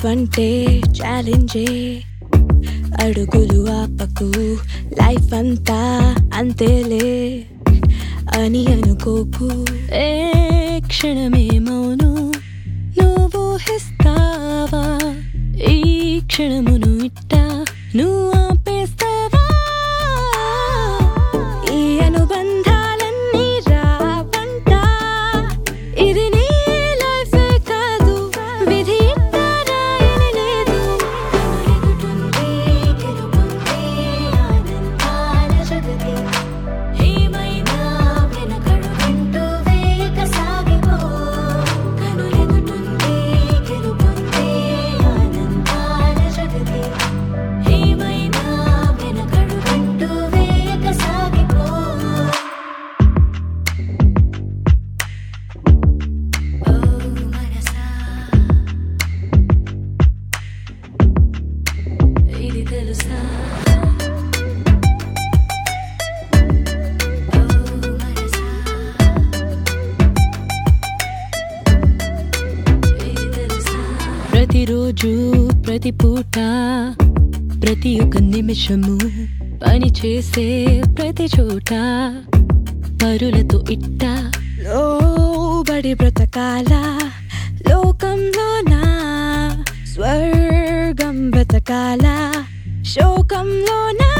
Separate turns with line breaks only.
అంటే ఛాలెంజే అడుగులు ఆపకు లైఫ్ అంతా అంతేలే అని అనుకోకు ఏ క్షణమే మౌను నువ్వు హిస్తావా ఈ క్షణమును ఇట్టా నువ్వు ఆపేస్తావా ఈ అనుబంధాలన్నీ రావంట ఇది నీ లైఫ్ కాదు విధి ఇట్టా రాయని లేదు ఎదుటుంది గెలుపొందే ఆనందాల జగతి ఏమైనా వెనకడుగంటూ వేగ సాగిపో కనులెదుటుంది గెలుపొందే ఆనందాల జగతి ఏమైనా వెనకడుగంటూ వేగ సాగిపో ఓ మనసా ఇది తెలుసా ఓ మనసా ఇది తెలుసా ప్రతిరోజు ప్రతి పూట ప్రతి ఒక్క నిమిషము పని చేసే ప్రతి చోట పరులతో ఇట్ట లోబడి బ్రతకాల లోకంలోనా స్వర్గం బ్రతకాల శోకంలోనా